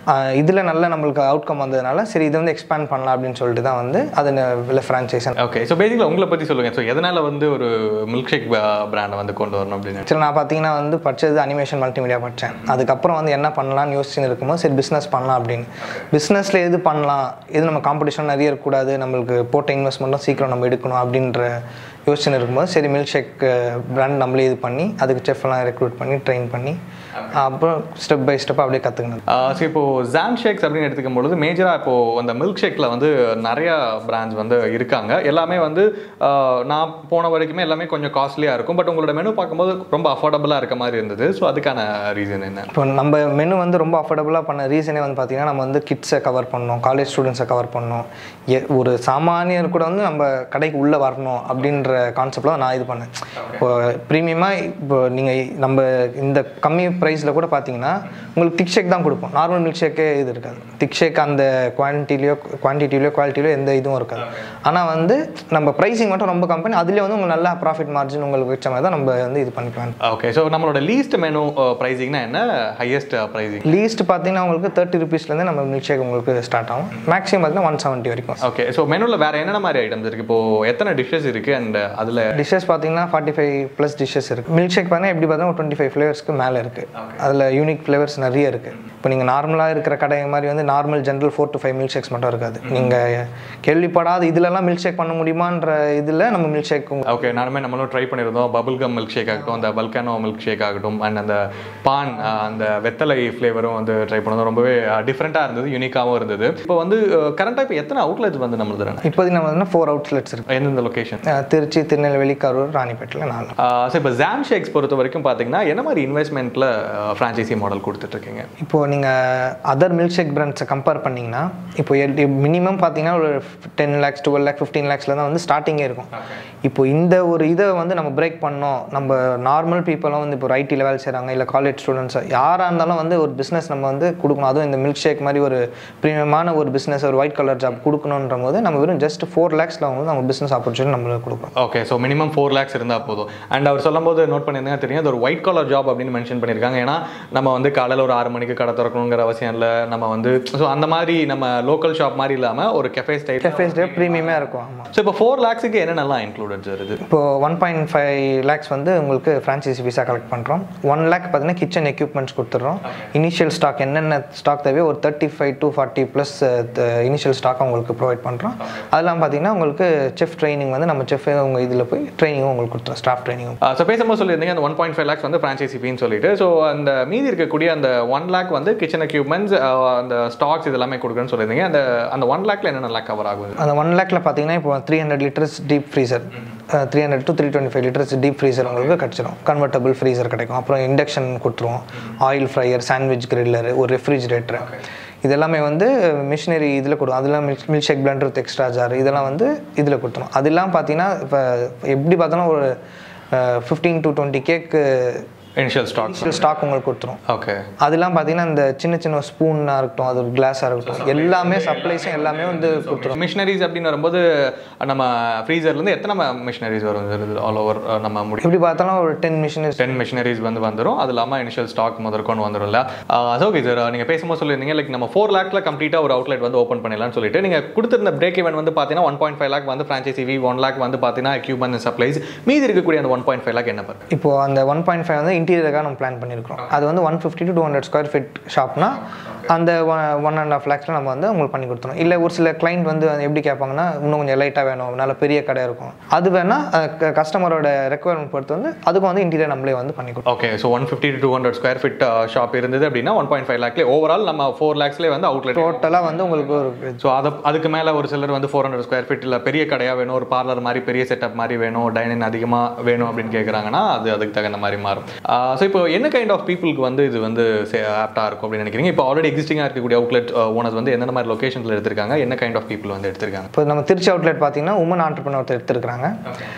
இதில் நல்ல நம்மளுக்கு அவுட்கம் வந்ததுனால சரி இதை வந்து எக்ஸ்பேண்ட் பண்ணலாம் அப்படின்னு சொல்லிட்டு தான் வந்து அதை இல்லை ஃப்ரான்ச்சைஸ் ஓகே ஸோ பேசிக்கலாக உங்களை பற்றி சொல்லுங்கள் ஸோ எதனால் வந்து ஒரு மில்க் ஷேக் பிராண்டை வந்து கொண்டு வரணும் அப்படின்னு ஆக்சுவலாக நான் பார்த்தீங்கன்னா வந்து படித்தது அனிமேஷன் மல்டிமீடியா படித்தேன் அதுக்கப்புறம் வந்து என்ன பண்ணலாம்னு யோசிச்சுன்னு இருக்கும்போது சரி பிஸ்னஸ் பண்ணலாம் அப்படின்னு பிஸ்னஸில் எது பண்ணலாம் எது நம்ம காம்படிஷன் நிறைய இருக்கக்கூடாது நம்மளுக்கு போட்ட இன்வெஸ்ட்மெண்ட்டும் சீக்கிரம் நம்ம எடுக்கணும் அப்படின்ற யோசனை இருக்கும்போது சரி மில்க் ஷேக் பிராண்ட் நம்மளே இது பண்ணி அதுக்கு செஃப்லாம் ரெக்ரூட் பண்ணி ட்ரெயின் பண்ணி அப்புறம் ஸ்டெப் பை ஸ்டெப் அப்படியே கற்றுக்கணும் ஸோ இப்போ ஜாம் ஷேக்ஸ் அப்படின்னு எடுத்துக்கும் பொழுது மேஜராக இப்போ அந்த மில்க் ஷேக்கில் வந்து நிறையா பிராண்ட்ஸ் வந்து இருக்காங்க எல்லாமே வந்து ஆஹ் நான் போன வரைக்குமே எல்லாமே கொஞ்சம் காஸ்ட்லியாக இருக்கும் பட் உங்களோட மெனு பார்க்கும்போது ரொம்ப அஃபோர்டபுளாக இருக்க மாதிரி இருந்தது ஸோ அதுக்கான ரீசன் என்ன இப்போ நம்ம மெனு வந்து ரொம்ப அஃபோர்டபுளாக பண்ண ரீசனே வந்து பார்த்தீங்கன்னா நம்ம வந்து கிட்ஸை கவர் பண்ணோம் காலேஜ் ஸ்டூடெண்ட்ஸை கவர் பண்ணோம் எ ஒரு சாமானியர் கூட வந்து நம்ம கடைக்கு உள்ளே வரணும் அப்படின்ற கான்செப்டில் தான் நான் இது பண்ணேன் இப்போ ப்ரீமியமாக இப்போ நீங்கள் நம்ம இந்த கம்மி ப்ரைஸில் கூட பார்த்தீங்கன்னா உங்களுக்கு திக் ஷேக் தான் கொடுப்போம் நார்மல் மில்க் ஷேக்கே இது இருக்காது திக் ஷேக் அந்த குவான்டிட்டிலையோ குவான்டிட்டிலையோ குவாலிட்டிலையோ எந்த இதுவும் இருக்காது ஆனால் வந்து நம்ம ப்ரைஸிங் மட்டும் ரொம்ப கம்பெனி அதுலேயே வந்து உங்களுக்கு நல்ல ப்ராஃபிட் மார்ஜின் உங்களுக்கு வச்ச மாதிரி தான் நம்ம வந்து இது பண்ணிக்கலாம் ஓகே ஸோ நம்மளோட லீஸ்ட் மெனு ப்ரைஸிங்னா என்ன ஹையஸ்ட் ப்ரைஸிங் லீஸ்ட் பார்த்தீங்கன்னா உங்களுக்கு தேர்ட்டி ருபீஸ்லேருந்து நம்ம மில்க் ஷேக் உங்களுக்கு ஸ்டார்ட் ஆகும் மேக்ஸிமம் பார்த்தீங்கன்னா ஒன் செவன்ட்டி வரைக்கும் ஓகே ஸோ மெனுவில் வேறு என்னென்ன மாதிரி ஐட்டம்ஸ் இருக்குது இப்போ எத்தனை டிஷ்ஷஸ் இருக்குது அண்ட் அதில் டிஷ்ஷஸ் பார்த்தீங்கன்னா ஃபார்ட்டி ஃபைவ் ப்ளஸ் டிஷ்ஷஸ் இருக்குது மில்க் ஷேக் பார்த்தீங்கன்னா எப்படி பார்த்தீங்கன்னா ஒரு டுவெண்ட்டி ஃபைவ் ஃப்ளேவர்ஸ்க்கு மேலே இருக்குது அதில் யூனிக் ஃப்ளேவர்ஸ் நிறைய இருக்குது இப்போ நீங்கள் நார்மலாக இருக்கிற கடை மாதிரி வந்து normal general four to five milk shakes மட்டும் இருக்காது நீங்கள் கேள்விப்படாத இதுலலாம் மில்க் ஷேக் பண்ண முடியுமான்ற இதில் நம்ம மில்க் ஷேக் ஓகே நானுமே நம்மளும் ட்ரை பண்ணியிருந்தோம் பபுள் கம் மில்க் ஷேக் ஆகட்டும் அந்த பல்கானோ மில்க் ஷேக் ஆகட்டும் அண்ட் அந்த பான் அஹ், அந்த வெத்தலை ஃப்ளேவரும் வந்து ட்ரை பண்ணதும் ரொம்பவே டிஃப்ரெண்ட்டாக இருந்தது யூனிக்காகவும் இருந்தது இப்போ வந்து கரண்ட்டாக இப்போ எத்தனை அவுட்லெட்ஸ் வந்து நம்மளுது இப்போதைக்கு நம்ம வந்து ஃபோர் அவுட்லெட்ஸ் இருக்குது எந்தெந்த லொக்கேஷன் திருச்சி திருநெல்வேலி கரூர் ராணிப்பேட்டில் நாலு ஸோ இப்போ ஜாம் ஷேக்ஸ் பொறுத்த வரைக்கும் பார்த்தீங்கன்னா என்ன மாதிரி இன்வெஸ்ட்மெண்ட்டில் ஃப்ரான்ச்சைசி மாடல் கொடுத்துட்ருக்கீங்க இப்போது நீங்கள் அதர் மில்க் ஷேக் பிராண்ட்ஸை கம்பேர் பண்ணிங்கன்னா இப்போ மினிமம் பார்த்தீங்கன்னா ஒரு ten lakhs twelve lakh fifteen லேக்ஸில் தான் வந்து ஸ்டார்டிங்கே இருக்கும் இப்போ இந்த ஒரு இதை வந்து நம்ம பிரேக் பண்ணோம் நம்ம நார்மல் பீப்புளும் வந்து இப்போ ஐடி லெவல் செய்கிறாங்க இல்லை காலேஜ் ஸ்டூடெண்ட்ஸ் யாராக இருந்தாலும் வந்து ஒரு பிஸ்னஸ் நம்ம வந்து கொடுக்கணும் அதுவும் இந்த மில்க் ஷேக் மாதிரி ஒரு ப்ரீமியமான ஒரு பிஸ்னஸ் ஒரு ஒயிட் கலர் ஜாப் கொடுக்கணுன்ற போது நம்ம வெறும் ஜஸ்ட் ஃபோர் லேக்ஸில் வந்து நம்ம பிஸ்னஸ் ஆப்பர்ச்சுனிட்டி நம்மளுக்கு கொடுப்போம் okay so minimum four lakhs இருந்தால் போதும் அண்ட் அவர் சொல்லும்போது நோட் பண்ணியிருந்தீங்க தெரியும் அது ஒரு ஒயிட் காலர் ஜாப் அப்படின்னு மென்ஷன் பண்ணியிருக்காங்க ஏன்னா நம்ம வந்து காலையில் ஒரு ஆறு மணிக்கு கடை திறக்கணுங்கிற அவசியம் இல்லை நம்ம வந்து ஸோ அந்த மாதிரி நம்ம லோக்கல் ஷாப் மாதிரி இல்லாமல் ஒரு கெஃபே ஸ்டைல் கெஃபேஸ் டே ப்ரீமியமாக இருக்கும் ஆமாம் ஸோ இப்போ ஃபோர் லேக்ஸுக்கு என்னென்னலாம் இன்க்ளூடட் வருது இப்போ ஒன் பாயிண்ட் ஃபைவ் லேக்ஸ் வந்து உங்களுக்கு ஃப்ரான்ச்சைசி விசா கலெக்ட் பண்ணுறோம் ஒன் லேக் பார்த்தீங்கன்னா கிச்சன் எக்யூப்மெண்ட்ஸ் கொடுத்துட்றோம் இனிஷியல் ஸ்டாக் என்னென்ன ஸ்டாக் தேவையோ ஒரு thirty five to forty plus initial stock உங்களுக்கு ப்ரொவைட் பண்ணுறோம் அதெல்லாம் பார்த்தீங்கன்னா உங்களுக்கு செஃப் ட்ரைனிங் வந்து நம்ம செஃப் உங்கள் இதில் போய் ட்ரைனிங்கும் உங்களுக்கு கொடுத்துரும் ஸ்டாஃப் ட்ரைனிங்கும் ஸோ பேசும்போது சொல்லியிருந்தீங்க அந்த ஒன் பாயிண்ட் ஃபைவ் லேக்ஸ் வந்து ஃப்ரான்ச்சைசி ஃபீன்னு சொல்லிட்டு ஸோ அந்த மீதி இருக்கக்கூடிய அந்த ஒன் லேக் வந்து கிச்சன் எக்யூப்மெண்ட்ஸ் அந்த ஸ்டாக்ஸ் இது எல்லாமே கொடுக்குறேன்னு சொல்லியிருந்தீங்க அந்த அந்த ஒன் லேக்ல என்னென்ன கவர் ஆகுது அந்த ஒன் லேக்கில் பார்த்தீங்கன்னா இப்போ three hundred litres deep freezer three hundred to three twenty five litres deep freezer உங்களுக்கு கிடச்சிரும் கன்வெர்ட்டபிள் ஃப்ரீசர் கிடைக்கும் அப்புறம் இண்டக்ஷன் கொடுத்துருவோம் ஆயில் ஃப்ரையர் சாண்ட்விச் கிரில்லர் ஒரு ரெஃப்ரிஜிரேட்டர் இது எல்லாமே வந்து மிஷினரி இதில் கொடுக்கும் அதெல்லாம் milk milk shake blender with extra jar இதெல்லாம் வந்து இதில் கொடுத்துரும் அதெல்லாம் பார்த்தீங்கன்னா இப்போ எப்படி பார்த்தாலும் ஒரு ஃபிஃப்டீன் டு டுவெண்ட்டி கேக்கு இனிஷியல் ஸ்டாக்ஸ் ஸ்டாக் உங்களுக்கு கொடுத்துரும் ஓகே அதெல்லாம் பார்த்தீங்கன்னா இந்த சின்ன சின்ன ஸ்பூனாக இருக்கட்டும் அது ஒரு கிளாஸாக இருக்கட்டும் எல்லாமே சப்ளைஸும் எல்லாமே வந்து கொடுத்துரும் மிஷினரிஸ் அப்படின்னு வரும்போது நம்ம ஃப்ரீசர்லேருந்து எத்தனை மிஷினரிஸ் வரும் ஆல் ஓவர் நம்ம முடி எப்படி பார்த்தாலும் ஒரு டென் மிஷின் டென் மிஷினரிஸ் வந்து வந்துடும் அது இல்லாமல் இனிஷியல் ஸ்டாக் முதற்கொண்டு வந்துடும்ல ஓகே சார் நீங்கள் பேசும்போது சொல்லியிருந்தீங்க லைக் நம்ம ஃபோர் லேக்கில் கம்ப்ளீட்டாக ஒரு அவுட்லெட் வந்து ஓப்பன் பண்ணிடலாம்னு சொல்லிட்டு நீங்கள் கொடுத்துருந்த பிரேக் ஈவன் வந்து பார்த்தீங்கன்னா ஒன் பாயிண்ட் ஃபைவ் லேக் வந்து ஃப்ரான்ச்சைசி வி ஒன் லேக் வந்து பார்த்தீங்கன்னா எக்யூப்மெண்ட் சப்ளைஸ் மீதி இருக்கக்கூடிய அந்த ஒன் பாயிண்ட் ஃபைவ் லேக் என்ன பண்ணுறது இப்போ அந்த ஒன் பாயிண்ட் ஃபைவ் வந்து இன்டீரியருக்காக நம்ம பிளான் பண்ணியிருக்கோம் அது வந்து one fifty to two hundred square feet ஷாப்னா அந்த ஒன் அண்ட் ஆஃப் லேக்ஸில் நம்ம வந்து உங்களுக்கு பண்ணி கொடுத்துரும் இல்லை ஒரு சில கிளைண்ட் வந்து எப்படி கேட்பாங்கன்னா இன்னும் கொஞ்சம் லைட்டாக வேணும் நல்ல பெரிய கடை இருக்கும் அது வேணால் கஸ்டமரோட ரெக்குவயர்மெண்ட் பொறுத்து வந்து அதுக்கும் வந்து இன்டீரியர் நம்மளே வந்து பண்ணி கொடுப்போம் okay so one fifty to two hundred square feet shop இருந்தது அப்படின்னா ஒன் பாயிண்ட் ஃபைவ் லேக்லேயே ஓவரால் நம்ம ஃபோர் லேக்ஸ்லேயே வந்து அவுட்லெட் டோட்டலாக வந்து உங்களுக்கு ஒரு ஸோ அதை அதுக்கு மேலே ஒரு சிலர் வந்து ஃபோர் ஹண்ட்ரட் ஸ்கொயர் ஃபீட் இல்லை பெரிய கடையாக வேணும் ஒரு பார்லர் மாதிரி பெரிய செட்டப் மாதிரி வேணும் டைனிங் அதிகமாக வேணும் அப்படின்னு கேட்குறாங்கன்னா அது அதுக்கு தகுந்த மாதிரி மாறும் ஸோ இப்போ என்ன கைண்ட் ஆஃப் பீப்புளுக்கு வந்து இது வந்து ஆப்டாக இருக்கும் அப்படின்னு நினைக்கிறீங்க இப்போ ஆல்ரெடி எக்ஸிஸ்டிங்காக இருக்கக்கூடிய அவுட்லெட் ஓனர்ஸ் வந்து எந்தெந்த மாதிரி லொக்கேஷன்ஸில் எடுத்திருக்காங்க என்ன கைண்ட் ஆஃப் பீப்புள் வந்து எடுத்திருக்காங்க இப்போ நம்ம திருச்சி அவுட்லெட் பார்த்தீங்கன்னா உமன் ஆண்டர்பனர் எடுத்துருக்காங்க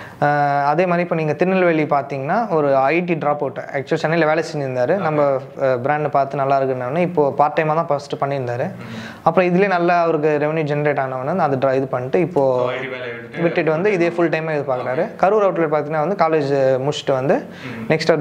அதே மாதிரி இப்போ நீங்கள் திருநெல்வேலி பார்த்தீங்கன்னா ஒரு ஐடி ட்ராப் அவுட் ஆக்சுவல் சென்னையில் வேலை செஞ்சிருந்தாரு நம்ம பிராண்டை பார்த்து நல்லா இருக்குன்னு இப்போ பார்ட் டைமாக தான் ஃபஸ்ட்டு பண்ணியிருந்தாரு அப்புறம் இதுலேயே நல்லா அவருக்கு ரெவன்யூ ஜென்ரேட் ஆனவொன்னே அது ட்ரா இது பண்ணிட்டு இப்போது விட்டுட்டு வந்து இதே ஃபுல் டைமாக இது பார்க்குறாரு கரூர் அவுட்லெட் பார்த்தீங்கன்னா வந்து காலேஜ் முடிச்சுட்டு வந்து நெக்ஸ்ட் அவர் பிஸ்னஸ் பண்ண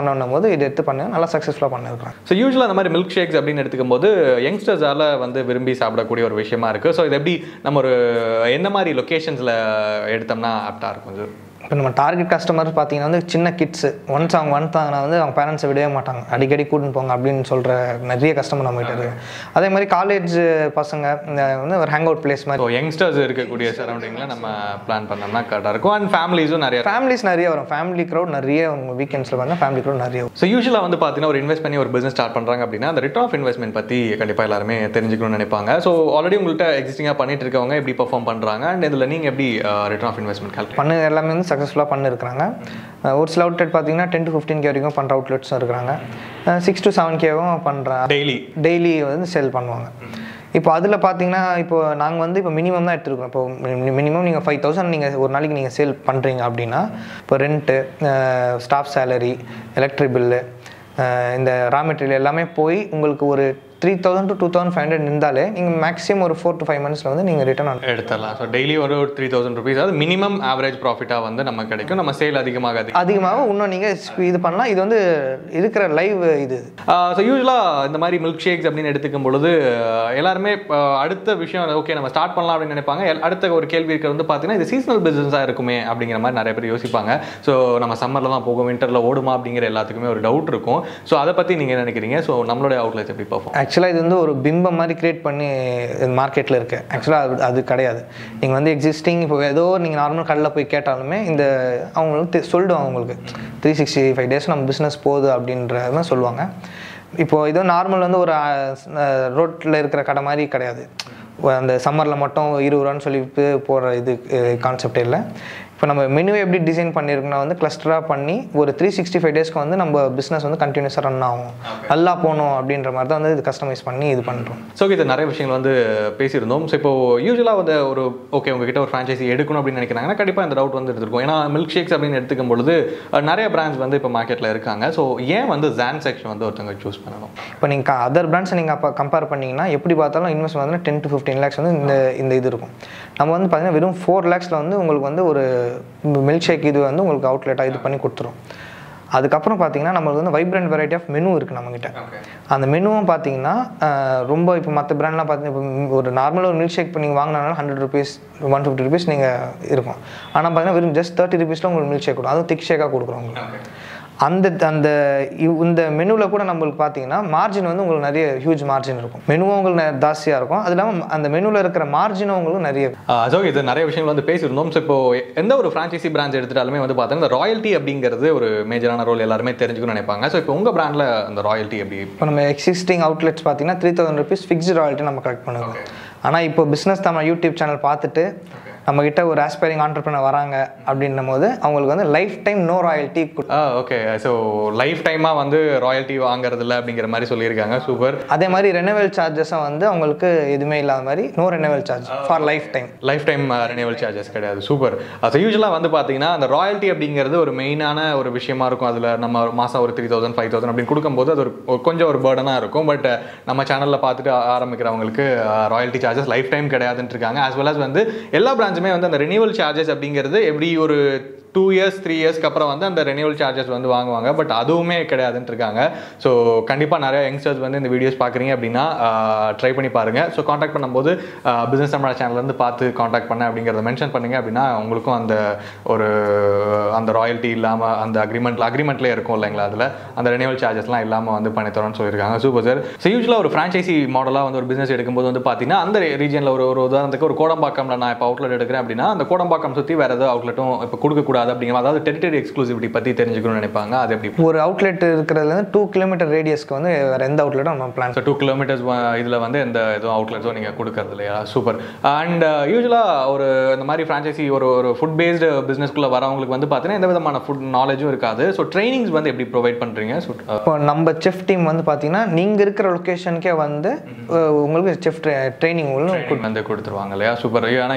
பண்ணணும் போது இது எடுத்து பண்ணி நல்லா சக்ஸஸ்ஃபுல்லாக பண்ணியிருக்காங்க ஸோ யூஸ்வலாக அந்த மாதிரி மில்க் ஷேக்ஸ் அப்படின்னு எடுத்துக்கும் போது யங்ஸ்டர்ஸால் வந்து விரும்பி சாப்பிடக்கூடிய ஒரு விஷயமா இருக்குது ஸோ இது எப்படி நம்ம ஒரு எந்த மாதிரி லொக்கேஷன்ஸில் எடுத்தோம்னா ஆப்டாக இருக்கும் இது இப்போ நம்ம டார்கெட் கஸ்டமர் பார்த்தீங்கன்னா வந்து சின்ன கிட்ஸு ஒன்ஸ் அவங்க வந்துட்டாங்கன்னா வந்து அவங்க பேரண்ட்ஸை விடவே மாட்டாங்க அடிக்கடி கூட்டின்னு போங்க அப்படின்னு சொல்கிற நிறைய கஸ்டமர் நம்மகிட்ட இருக்கு அதே மாதிரி காலேஜ் பசங்க இந்த வந்து ஒரு ஹேங் அவுட் பிளேஸ் மாதிரி ஸோ யங்ஸ்டர்ஸ் இருக்கக்கூடிய சரௌண்டிங்கில் நம்ம பிளான் பண்ணோம்னா கரெக்டாக இருக்கும் அண்ட் ஃபேமிலிஸும் நிறைய ஃபேமிலிஸ் நிறைய வரும் ஃபேமிலி க்ரௌட் நிறைய உங்கள் வீக்கெண்ட்ஸில் பார்த்தா ஃபேமிலி க்ரௌட் நிறைய வரும் ஸோ யூஸ்வலாக வந்து பார்த்தீங்கன்னா ஒரு இன்வெஸ்ட் பண்ணி ஒரு பிஸ்னஸ் ஸ்டார்ட் பண்ணுறாங்க அப்படின்னா அந்த ரிட்டர்ன் ஆஃப் இன்வெஸ்ட்மெண்ட் பற்றி கண்டிப்பாக எல்லாருமே தெரிஞ்சுக்கணும்னு நினைப்பாங்க ஸோ ஆல்ரெடி உங்கள்கிட்ட எக்ஸிஸ்டிங்காக பண்ணிட்டு இருக்கவங்க எப்படி பெர்ஃபார்ம் பண்ணுறாங்க அண்ட் இதில் நீங்கள் எப்படி ரிட்டர்ன் ஆஃப் இன்வெஸ்ட்மெண்ட் கால்குலேட் பண்ணு எல்லாமே வந்து சக்ஸஸ்ஃபுல்லாக பண்ணிருக்கிறாங்க அஹ் ஒரு சில அவுட்லெட் பார்த்தீங்கன்னா டென் டு ஃபிஃப்டீன் கே வரைக்கும் பண்ணுற அவுட்லெட்ஸும் இருக்கிறாங்க சிக்ஸ் டு செவன் கேவும் பண்ணுற டெய்லி டெய்லி வந்து செல் பண்ணுவாங்க இப்போ அதில் பார்த்தீங்கன்னா இப்போ நாங்கள் வந்து இப்போ மினிமம் தான் எடுத்துருக்கோம் இப்போ மினிமம் நீங்கள் ஃபைவ் தௌசண்ட் நீங்கள் ஒரு நாளைக்கு நீங்கள் சேல் பண்ணுறீங்க அப்படின்னா இப்போ rent staff salary electric bill இந்த ரா மெட்டீரியல் எல்லாமே போய் உங்களுக்கு ஒரு three thousand to two thousand five hundred இருந்தாலே நீங்கள் மேக்ஸிமம் ஒரு ஃபோர் டு ஃபைவ் மந்த்ஸில் வந்து நீங்கள் ரிட்டர்ன் ஆன் எடுத்துடலாம் ஸோ டெய்லி ஒரு த்ரீ தௌசண்ட் ருபீஸ் அதாவது மினிமம் ஆவரேஜ் ப்ராஃபிட்டாக வந்து நமக்கு கிடைக்கும் நம்ம சேல் அதிகமாக அதிகம் அதிகமாக இன்னும் நீங்கள் இது பண்ணலாம் இது வந்து இருக்கிற லைவ் இது ஸோ யூஸ்வலாக இந்த மாதிரி மில்க் ஷேக்ஸ் அப்படின்னு எடுத்துக்கும் பொழுது ஆஹ் எல்லாருமே ஆஹ் அடுத்த விஷயம் ஓகே நம்ம ஸ்டார்ட் பண்ணலாம் அப்படின்னு நினைப்பாங்க எல்- அடுத்த ஒரு கேள்வி இருக்கிறது வந்து பார்த்தீங்கன்னா இது சீசனல் பிஸ்னஸாக இருக்குமே அப்படிங்கிற மாதிரி நிறைய பேர் யோசிப்பாங்க ஸோ நம்ம சம்மரில் தான் போகும் விண்டரில் ஓடுமா அப்படிங்கிற எல்லாத்துக்குமே ஒரு டவுட் இருக்கும் ஸோ அதை பற்றி நீங்கள் நினைக்கிறீங்க ஸோ நம்மளுடைய அவுட்லெட்ஸ் எப்படி பர்ஃபார்ம் ஆக்சுவலாக இது வந்து ஒரு பிம்பம் மாதிரி கிரியேட் பண்ணி மார்க்கெட்டில் இருக்கு ஆக்சுவலாக அது அது கிடையாது நீங்கள் வந்து எக்ஸிஸ்டிங் இப்போ ஏதோ நீங்கள் நார்மல் கடையில் போய் கேட்டாலுமே இந்த அவங்களுக்கு தெ- சொல்லிடுவாங்க உங்களுக்கு த்ரீ சிக்ஸ்டி ஃபைவ் டேஸ் நம்ம பிஸ்னஸ் போகுது அப்படின்ற மாதிரி சொல்லுவாங்க இப்போ இது நார்மல் வந்து ஒரு ரோட்டில் இருக்கிற கடை மாதிரி கிடையாது அந்த சம்மரில் மட்டும் இருபது ரூபான்னு சொல்லி போகிற இது கான்செப்ட் இல்லை இப்போ நம்ம மெனுவை எப்படி டிசைன் பண்ணியிருக்கோம்னா வந்து கிளஸ்டராக பண்ணி ஒரு த்ரீ சிக்ஸ்டி ஃபைவ் டேஸ்க்கு வந்து நம்ம பிஸ்னஸ் வந்து கண்டினியூஸாக ரன் ஆகும் நல்லா போகணும் அப்படின்ற மாதிரி தான் வந்து இது கஸ்டமைஸ் பண்ணி இது பண்ணுறோம் ஸோ இது நிறைய விஷயங்கள் வந்து பேசியிருந்தோம் ஸோ இப்போ யூஸ்வலாக வந்து ஒரு ஓகே உங்ககிட்ட ஒரு ஃப்ரான்ச்சைசி எடுக்கணும் அப்படின்னு நினைக்கிறாங்கன்னா கண்டிப்பாக இந்த டவுட் வந்து எடுத்துருக்கும் ஏன்னா மில்க் ஷேக்ஸ் அப்படின்னு எடுத்துக்கும் பொழுது அஹ், நிறைய பிராண்ட்ஸ் வந்து இப்போ மார்க்கெட்டில் இருக்காங்க ஸோ ஏன் வந்து ஜான் செக்ஷன் வந்து ஒருத்தவங்க சூஸ் பண்ணணும் இப்போ நீங்கள் அதர் பிராண்ட்ஸை நீங்கள் அப்போ கம்பேர் பண்ணிங்கன்னா எப்படி பார்த்தாலும் இன்வெஸ்ட் வந்து டென் டு ஃபிஃப்டீன் லேக்ஸ் வந்து இந்த இந்த இது இருக்கும் நம்ம வந்து பார்த்தீங்கன்னா வெறும் ஃபோர் லேக்ஸில் வந்து உங்களுக்கு வந்து ஒரு மில்க் ஷேக் இது வந்து உங்களுக்கு அவுட்லெட்டாக இது பண்ணி கொடுத்துரும் அதுக்கப்புறம் பார்த்தீங்கன்னா நம்மளுக்கு வந்து வைப்ரண்ட் வெரைட்டி ஆஃப் மெனு இருக்குது நம்மக்கிட்ட அந்த மெனுவும் பார்த்தீங்கன்னா அஹ், ரொம்ப இப்போ மற்ற பிராண்ட்லாம் பார்த்தீங்கன்னா இப்போ ஒரு நார்மல் ஒரு மில்க் ஷேக் இப்போ நீங்கள் வாங்கினாலும் hundred rupees one fifty rupees நீங்கள் இருக்கும் ஆனால் பார்த்தீங்கன்னா வெறும் ஜஸ்ட் தேர்ட்டி ருபீஸில் உங்களுக்கு மில்க் ஷேக் கொடுக்கும் அதுவும் திக் ஷேக்காக கொடுக்குறோம் உங்களுக்கு அந்த அந்த இவ்- இந்த மெனுவில் கூட நம்மளுக்கு பார்த்தீங்கன்னா மார்ஜின் வந்து உங்களுக்கு நிறைய ஹியூஜ் மார்ஜின் இருக்கும் மெனுவும் உங்களுக்கு நெ- ஜாஸ்தியாக இருக்கும் அது இல்லாமல் அந்த மெனுவில் இருக்கிற மார்ஜினும் உங்களுக்கு நிறைய ஸோ இது நிறைய விஷயங்கள் வந்து பேசியிருந்தோம் ஸோ இப்போ எந்த ஒரு ஃப்ரான்ச்சைசி பிரான்ச் எடுத்துட்டாலுமே வந்து பார்த்தீங்கன்னா இந்த ராயல்ட்டி அப்படிங்கிறது ஒரு மேஜரான ரோல் எல்லாருமே தெரிஞ்சுக்கணும்னு நினைப்பாங்க ஸோ இப்போ உங்கள் பிராண்டில் அந்த ராயல்ட்டி எப்படி இப்போ நம்ம எக்ஸிஸ்டிங் அவுட்லெட்ஸ் பார்த்தீங்கன்னா three thousand rupees fixed royalty நம்ம கலெக்ட் பண்ணுவோம் ஆனால் இப்போ பிஸ்னஸ் நம்ம யூடியூப் சேனல் பார்த்துட்டு நம்மக்கிட்ட ஒரு ஆஸ்பைரிங் ஆண்டர்பிரினர் வராங்க அப்படின்னும் போது அவங்களுக்கு வந்து life time no royalty ah okay so life டைமாக வந்து ராயல்ட்டி வாங்குறது இல்லை அப்படிங்கிற மாதிரி சொல்லியிருக்காங்க சூப்பர் அதே மாதிரி ரெனவல் சார்ஜஸும் வந்து அவங்களுக்கு எதுவுமே இல்லாத மாதிரி no renewal charge for life time life time renewal charges கிடையாது சூப்பர் ஸோ யூஸ்வலாக வந்து பார்த்தீங்கன்னா அந்த ராயல்ட்டி அப்படிங்கிறது ஒரு மெயினான ஒரு விஷயமா இருக்கும் அதில் நம்ம மாதம் ஒரு த்ரீ தௌசண்ட் ஃபைவ் தௌசண்ட் அப்படின்னு கொடுக்கும்போது அது ஒரு ஒரு கொஞ்சம் ஒரு பேர்டனாக இருக்கும் பட் நம்ம சேனலில் பார்த்துட்டு ஆ- ஆரம்பிக்கிறவங்களுக்கு ராயல்ட்டி சார்ஜஸ் லைஃப் டைம் கிடையாதுன்னு இருக்காங்க as well as வந்து எல்லா பிரான்ச்சுமே வந்து அந்த ரெனிவல் சார்ஜஸ் அப்படிங்கிறது எப்படி ஒரு டூ இயர்ஸ் த்ரீ இயர்ஸ்க்கு அப்புறம் வந்து அந்த ரெனிவல் சார்ஜஸ் வந்து வாங்குவாங்க பட் அதுவுமே கிடையாதுன்னு இருக்காங்க ஸோ கண்டிப்பாக நிறைய யங்ஸ்டர்ஸ் வந்து இந்த வீடியோஸ் பார்க்குறீங்க அப்படின்னா ட்ரை பண்ணி பாருங்கள் ஸோ காண்டாக்ட் பண்ணும்போது பிஸ்னஸ் தமிழா சேனல்லேருந்து பார்த்து காண்டாக்ட் பண்ண அப்படிங்கிறத மென்ஷன் பண்ணீங்க அப்படின்னா உங்களுக்கும் அந்த ஒரு அந்த ராயல்ட்டி இல்லாமல் அந்த அக்ரிமெண்ட்டில் அக்ரிமெண்ட்லேயே இருக்கும் இல்லைங்களா அதில் அந்த ரெனிவல் சார்ஜஸ்லாம் இல்லாமல் வந்து பண்ணி தரோம்னு சொல்லியிருக்காங்க சூப்பர் சார் ஸோ யூஸ்வலாக ஒரு ஃப்ரான்ச்சைசி மாடலாக வந்து ஒரு பிஸ்னஸ் எடுக்கும்போது வந்து பார்த்தீங்கன்னா அந்த ரீஜனில் ஒரு ஒரு உதாரணத்துக்கு ஒரு கோடம்பாக்கம்ல நான் இப்போ அவுட்லெட் எடுக்கிறேன் அப்படின்னா அந்த கோடம்பாக்கம் சுற்றி வேறு ஏதாவது அவுட்லெட்டும் இப்போ கொடுக்கக்கூடாது அப்படிங்கிற அதாவது டெரிட்டரி எக்ஸ்க்ளூசிவிட்டி பற்றி தெரிஞ்சுக்கணும்னு நினைப்பாங்க அது எப்படி ஒரு அவுட்லெட் இருக்கிறதுலேருந்து டூ கிலோமீட்டர் ரேடியஸ்க்கு வந்து வேறு எந்த அவுட்லெட்டும் நம்ம பிளான் ஸோ டூ கிலோமீட்டர்ஸ் இதில் வந்து எந்த எதுவும் அவுட்லெட்ஸும் நீங்கள் கொடுக்கறது இல்லையா சூப்பர் அண்ட் யூஸ்வலாக ஒரு இந்த மாதிரி ஃப்ரான்ச்சைசி ஒரு ஒரு ஃபுட் பேஸ்டு பிஸ்னஸ்க்குள்ளே வரவங்களுக்கு வந்து பார்த்தீங்கன்னா எந்த விதமான ஃபுட் நாலேஜும் இருக்காது ஸோ ட்ரைனிங்ஸ் வந்து எப்படி ப்ரொவைட் பண்ணுறீங்க ஸோ இப்போ நம்ம செஃப் டீம் வந்து பார்த்தீங்கன்னா நீங்கள் இருக்கிற லொக்கேஷனுக்கே வந்து அஹ், உங்களுக்கு செஃப் ட்ரைனிங் வந்து கொடுத்துருவாங்க இல்லையா சூப்பர் ஆனால் யூஸ்வலாக வந்து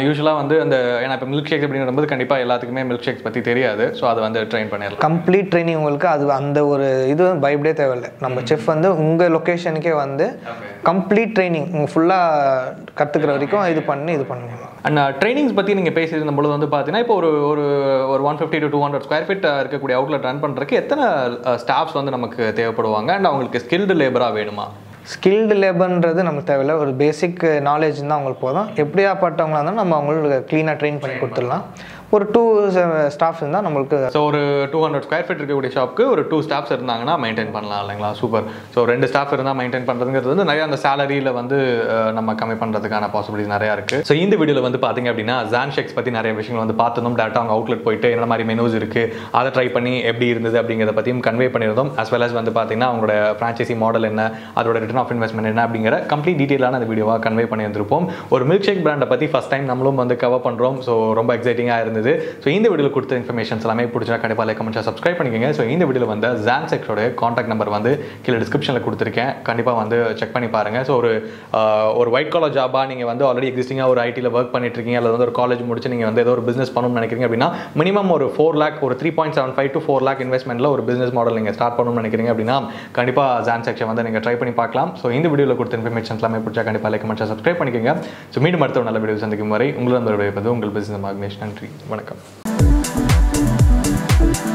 வந்து அந்த ஏன்னா இப்போ மில்க் ஷேக்ஸ் அப்படிங்கிறது கண்டிப்பாக எல்லாத்துக்குமே மில்க் ஷேக்ஸ் பற்றி தெரியாது ஸோ அதை வந்து ட்ரெயின் பண்ணிடலாம் கம்ப்ளீட் ட்ரைனிங் உங்களுக்கு அது அந்த ஒரு இது பயப்படே தேவையில்லை நம்ம செஃப் வந்து உங்கள் லொக்கேஷனுக்கே வந்து கம்ப்ளீட் ட்ரைனிங் உங்கள் ஃபுல்லாக கற்றுக்கிற வரைக்கும் இது பண்ணி இது பண்ணுவாங்க அண்ட் ட்ரைனிங்ஸ் பற்றி நீங்கள் பேசியிருந்த பொழுது வந்து பார்த்தீங்கன்னா இப்போ ஒரு ஒரு ஒரு one fifty to two hundred square feet இருக்கக்கூடிய அவுட்லெட் ரன் பண்ணுறதுக்கு எத்தனை ஸ்டாஃப்ஸ் வந்து நமக்கு தேவைப்படுவாங்க அண்ட் அவங்களுக்கு ஸ்கில்டு லேபராக வேணுமா ஸ்கில்டு லேபர்ன்றது நமக்கு தேவையில்லை ஒரு பேசிக் நாலேஜ் தான் அவங்களுக்கு போதும் எப்படியாப்பட்டவங்களா இருந்தாலும் நம்ம அவங்களுக்கு க்ளீனாக ட்ரெயின் பண்ணி கொடுத்துடலாம் ஒரு டூ ஸ்டாஃப்ஸ் இருந்தால் நம்மளுக்கு ஸோ ஒரு டூ ஹண்ட்ரட் ஸ்கொயர் ஃபீட் இருக்கக்கூடிய ஷாப்க்கு ஒரு டூ ஸ்டாஃப்ஸ் இருந்தாங்கன்னா மெயின்டைன் பண்ணலாம் இல்லைங்களா சூப்பர் ஸோ ரெண்டு ஸ்டாஃப் இருந்தால் மெயின்டைன் பண்ணுறதுங்கிறது வந்து நிறைய அந்த சேலரியில் வந்து அஹ், நம்ம கம்மி பண்ணுறதுக்கான பாசிபிலிட்டிஸ் நிறையா இருக்குது ஸோ இந்த வீடியோவில் வந்து பார்த்தீங்க அப்படின்னா ஜான் ஷெக்ஸ் பற்றி நிறைய விஷயங்கள் வந்து பார்த்துருந்தோம் டேரெக்டாக அவங்க அவுட்லெட் போயிட்டு என்ன மாதிரி மெனூஸ் இருக்குது அதை ட்ரை பண்ணி எப்படி இருந்தது அப்படிங்கிறத பற்றியும் கன்வே பண்ணியிருந்தோம் as well as வந்து பார்த்தீங்கன்னா அவங்களோட ஃப்ரான்ச்சைசி மாடல் என்ன அதோட ரிட்டர்ன் ஆஃப் இன்வெஸ்ட்மெண்ட் என்ன அப்படிங்கிற கம்ப்ளீட் டீட்டெயிலான அந்த வீடியோவாக கன்வே பண்ணியிருந்திருப்போம் ஒரு மில்க் ஷேக் பிராண்டை பற்றி ஃபஸ்ட் டைம் நம்மளும் வந்து கவர் பண்ணுறோம் ஸோ ரொம்ப எக்ஸைட்டிங்காக இருந்தது ஸோ இந்த வீடியோவில் கொடுத்த இன்ஃபர்மேஷன்ஸ் எல்லாமே பிடிச்சா கண்டிப்பாக லைக் கமெண்ட்ஸாக சப்ஸ்கிரைப் பண்ணிக்கோங்க ஸோ இந்த வீடியோவில் வந்து ஜான்செக்ஸோட காண்டாக்ட் நம்பர் வந்து கீழே டிஸ்கிரிப்ஷனில் கொடுத்துருக்கேன் கண்டிப்பாக வந்து செக் பண்ணி பாருங்கள் ஸோ ஒரு ஆஹ், ஒரு ஒயிட் காலர் ஜாபாக நீங்கள் வந்து ஆல்ரெடி எக்ஸிஸ்டிங்காக ஒரு ஐடியில் ஒர்க் பண்ணிட்டு இருக்கீங்க அல்லது வந்து ஒரு காலேஜ் முடிச்சு நீங்கள் வந்து ஏதோ ஒரு பிஸ்னஸ் பண்ணணும்னு நினைக்கிறீங்க அப்படின்னா மினிமம் ஒரு ஃபோர் லேக் ஒரு three point seven five to four lakh இன்வெஸ்ட்மெண்ட்டில் ஒரு பிஸ்னஸ் மாடல் நீங்கள் ஸ்டார்ட் பண்ணணும்னு நினைக்கிறீங்க அப்படின்னா கண்டிப்பாக ஜான் செக்ஷன் வந்து நீங்கள் ட்ரை பண்ணி பார்க்கலாம் ஸோ இந்த வீடியோவில் கொடுத்த இன்ஃபர்மேஷன்ஸ் எல்லாமே பிடிச்சா கண்டிப்பாக லைக் கமெண்ட்ஸாக சப்ஸ்கிரைப் பண்ணிக்கோங்க ஸோ மீண்டும் அடுத்த ஒரு நல்ல வீடியோ சந்திக்கும் வரை உங்களிடம் விடைபெறுவது உங்கள் பிஸ்னஸ் மார்க்னேஷ் நன்றி வணக்கம்